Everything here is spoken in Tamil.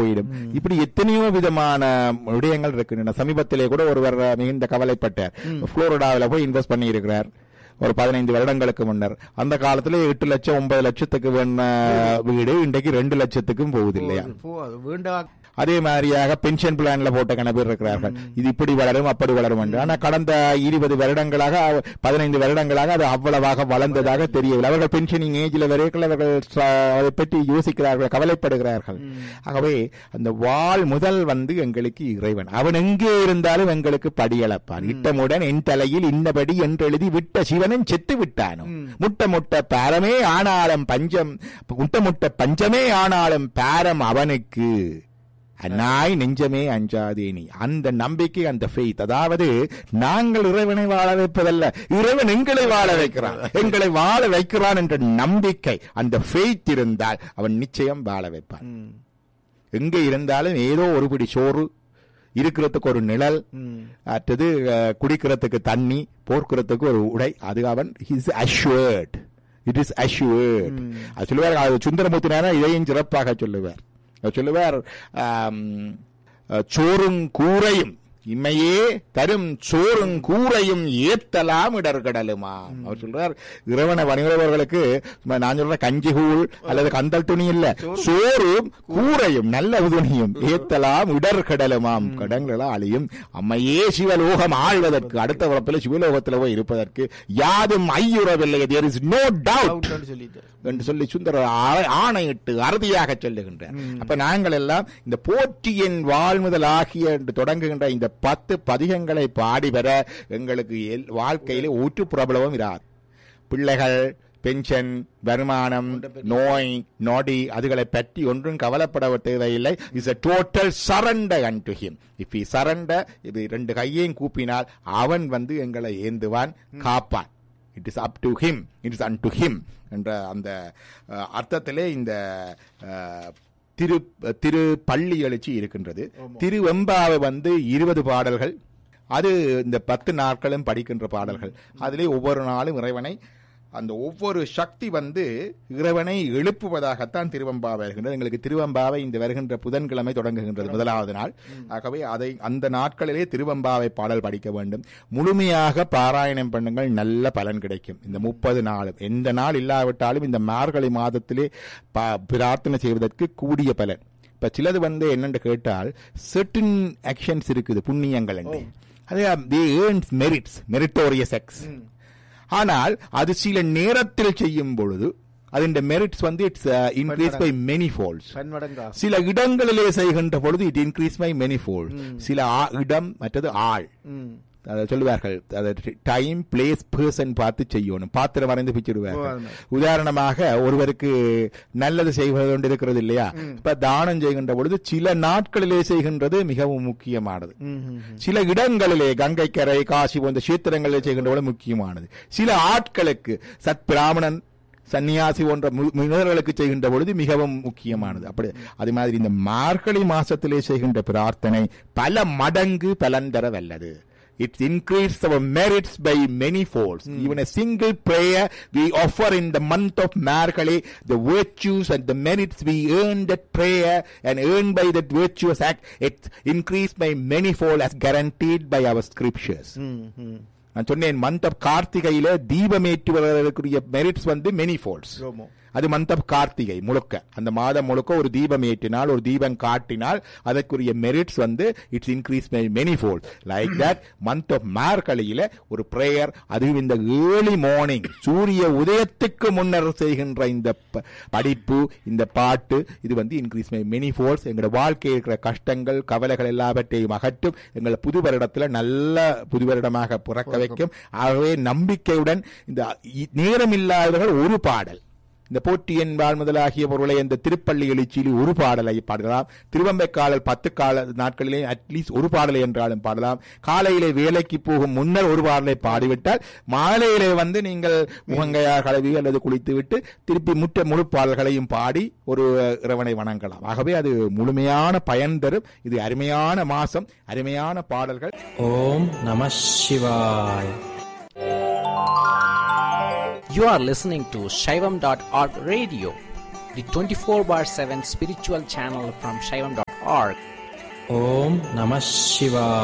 போயிடும் இப்படி எத்தனையோ விதமான விடயங்கள் இருக்கின்றன சமீபத்திலே கூட ஒருவர் மிகுந்த கவலைப்பட்டார் புளோரிடாவில் போய் இன்வெஸ்ட் பண்ணி இருக்கிறார் ஒரு பதினைந்து வருடங்களுக்கு முன்னர் அந்த காலத்துல எட்டு லட்சம் ஒன்பது லட்சத்துக்கு வேண வீடு இன்றைக்கு ரெண்டு லட்சத்துக்கும் போகுது இல்லையா போ அது வேண்டா அதே மாதிரியாக பென்ஷன் பிளான்ல போட்ட கண பேர் இருக்கிறார்கள் இது இப்படி வளரும் அப்படி வளரும் என்று ஆனா கடந்த இருபது வருடங்களாக பதினைந்து வருடங்களாக அது அவ்வளவாக வளர்ந்ததாக தெரியவில்லை அவர்கள் பென்ஷனிங் ஏஜ்ல வரைக்கும் அவர்கள் ச- அதை பற்றி யோசிக்கிறார்கள் கவலைப்படுகிறார்கள் ஆகவே அந்த வாழ் முதல் வந்து எங்களுக்கு இறைவன் அவன் எங்கே இருந்தாலும் எங்களுக்கு படியளப்பான் இட்டமுடன் என் தலையில் இன்னபடி என்று எழுதி விட்ட சிவனும் செத்து விட்டானோ முட்ட முட்ட பாரமே ஆனாலும் பஞ்சம் முட்ட முட்ட பஞ்சமே ஆனாலும் பாரம் அவனுக்கு நாய் நெஞ்சமே அஞ்சாதே நீ அந்த நம்பிக்கை அந்த ஃபெய்த் அதாவது நாங்கள் இறைவனை வாழ வைப்பதல்ல இறைவன் எங்களை வாழ வைக்கிறான் எங்களை வாழ வைக்கிறான் என்ற நம்பிக்கை அந்த ஃபெய்த் இருந்தால் அவன் நிச்சயம் வாழ வைப்பான் ம், எங்கே இருந்தாலும் ஏதோ ஒரு பிடி சோறு இருக்கிறதுக்கு ஒரு நிழல் ம். அடுத்தது அஹ், குடிக்கிறதுக்கு தண்ணி போர்க்கிறதுக்கு ஒரு உடை அது அவன் is assured it is assured அது சொல்லுவார் அது சுந்தரமூர்த்தினாரா இதையும் சிறப்பாக சொல்லுவார் அவர் சொல்லுவார் ஆம், அஹ், சோறும் கூரையும் இம்மையே தரும் சோறும் கூரையும் ஏத்தலாம் இடர்கடலுமா அவர் சொல்றார் இறைவனை வணிகர்களுக்கு நான் சொல்ற கஞ்சி கூழ் அல்லது கந்தல் துணி இல்ல சோறும் கூரையும் நல்ல துணியும் ஏத்தலாம் இடர்கடலுமாம் கடங்களெல்லாம் அழியும் அம்மையே சிவலோகம் ஆழ்வதற்கு அடுத்த வளப்பில் சிவலோகத்தில் போய் இருப்பதற்கு யாதும் ஐயுறவில்லை தேர் இஸ் நோ டவுட் அவுட்னு சொல்லிட்டார் என்று சொல்லி சுந்தர ஆ- ஆணையிட்டு அறுதியாக சொல்லுகின்றார் அப்ப நாங்கள் எல்லாம் இந்த போற்றியின் வாழ்முதல் ஆகிய என்று தொடங்குகின்ற இந்த பத்து பதிகங்களை பாடி பெற எங்களுக்கு எல்- வாழ்க்கையிலே ஊற்று பிரபலமும் இராது பிள்ளைகள் பென்ஷன் வருமானம் நோய் நொடி அதுகளை பற்றி ஒன்றும் கவலைப்பட தேவையில்லை is a total surrender unto him if இ சரண்டர் இது ரெண்டு கையையும் கூப்பினால் அவன் வந்து எங்களை ஏந்துவான் காப்பான் it is up to him it is unto him என்ற அந்த அஹ், அர்த்தத்திலே இந்த அஹ், திரு திரு பள்ளி எழுச்சி இருக்கின்றது திரு வெம்பாவை வந்து இருபது பாடல்கள் அது இந்த பத்து நாட்களும் படிக்கின்ற பாடல்கள் அதிலே ஒவ்வொரு நாளும் இறைவனை அந்த ஒவ்வொரு சக்தி வந்து இறைவனை எழுப்புவதாகத்தான் திருவம்பாவை வருகின்றது எங்களுக்கு திருவம்பாவை இந்த வருகின்ற புதன்கிழமை தொடங்குகின்றது முதலாவது நாள் ஆகவே அதை அந்த நாட்களிலே திருவம்பாவை பாடல் படிக்க வேண்டும் முழுமையாக பாராயணம் பண்ணுங்கள் நல்ல பலன் கிடைக்கும் இந்த முப்பது நாளும் எந்த நாள் இல்லாவிட்டாலும் இந்த மார்கழி மாதத்திலே ப- பிரார்த்தனை செய்வதற்கு கூடிய பலன் இப்ப சிலது வந்து என்னன்னு கேட்டால் certain ஆக்ஷன்ஸ் இருக்குது புண்ணியங்கள் என்று அது தி ஏர்ன்ஸ் மெரிட்ஸ் மெரிட்டோரியஸ் எக்ஸ் ஆனால் அது சில நேரத்தில் செய்யும் பொழுது அதன் மெரிட்ஸ் வந்து it's increase by many folds பன்மடங்கா சில இடங்களிலே செய்கின்ற பொழுது it increase by many fold சில ஆ- இடம் மற்றது ஆள் ம் அதை சொல்லுவார்கள் டைம் பிளேஸ் பர்சன் பார்த்து செய்யணும் பாத்திரம் வரைந்து ஓ, பிச்சிடுவார்கள் ஆமா. உதாரணமாக ஒருவருக்கு நல்லது செய்வது கொண்டு இருக்கிறது இல்லையா இப்ப தானம் செய்கின்ற பொழுது சில நாட்களிலே செய்கின்றது மிகவும் முக்கியமானது ம், ம், ம். சில இடங்களிலே கங்கைக்கரை காசி போன்ற சீத்திரங்களிலே செய்கின்ற பொழுது முக்கியமானது சில ஆட்களுக்கு சத் பிராமணன் சன்னியாசி போன்ற மு- முனிவர்களுக்கு செய்கின்ற பொழுது மிகவும் முக்கியமானது அப்படி அது மாதிரி இந்த மார்கழி மாசத்திலே செய்கின்ற பிரார்த்தனை பல மடங்கு பலன் தர வல்லது It increases our merits by many folds. Even a single prayer we offer in the month of Markali, the virtues and the merits we earn that prayer and earn by that virtuous act, it increased by many fold as guaranteed by our scriptures. ம், ம். நான் சொன்னேன் மந்த் ஆஃப் கார்த்திகையில தீபமேற்றுவதற்குரிய மெரிட்ஸ் வந்து மெனி ஃபோல்ட்ஸ் ரோமோ அது மந்த் ஆஃப் கார்த்திகை முழுக்க அந்த மாதம் முழுக்க ஒரு தீபம் ஏற்றினால் ஒரு தீபம் காட்டினால் அதற்குரிய மெரிட்ஸ் வந்து it's increase by many fold like that month of மார்கழியில ஒரு பிரேயர் அதுவும் இந்த ஏர்லி மார்னிங் சூரிய உதயத்துக்கு முன்னர் செய்கின்ற இந்த ப- படிப்பு இந்த பாட்டு இது வந்து இன்க்ரீஸ் பை மெனி ஃபோல்ட்ஸ் எங்களோட வாழ்க்கையில் இருக்கிற கஷ்டங்கள் கவலைகள் எல்லாவற்றையும் அகற்றும் எங்களை புது வருடத்துல நல்ல புது வருடமாக பிறக்க வைக்கும் ஆகவே நம்பிக்கையுடன் இந்த இ- நேரம் இல்லாதவர்கள் ஒரு பாடல் இந்த போற்றியன் வாழ் முதலாகிய பொருளை இந்த திருப்பள்ளி எழுச்சியில் ஒரு பாடலை பாடலாம் திருவம்பைக்காலல் பத்து கால நாட்களிலே அட்லீஸ்ட் ஒரு பாடலை என்றாலும் பாடலாம் காலையிலே வேலைக்கு போகும் முன்னர் ஒரு பாடலை பாடிவிட்டால் மாலையிலே வந்து நீங்கள் முகங்கையார் கழுவி அல்லது குளித்து விட்டு திருப்பி முற்ற முழு பாடல்களையும் பாடி ஒரு இறைவனை வணங்கலாம் ஆகவே அது முழுமையான பயன் தரும் இது அருமையான மாசம் அருமையான பாடல்கள் ஓம் நம சிவாய் You are listening to Shaivam.org radio, the 24 bar 7 spiritual channel from Shaivam.org. Shaivam.org. Om Namah Shivaya.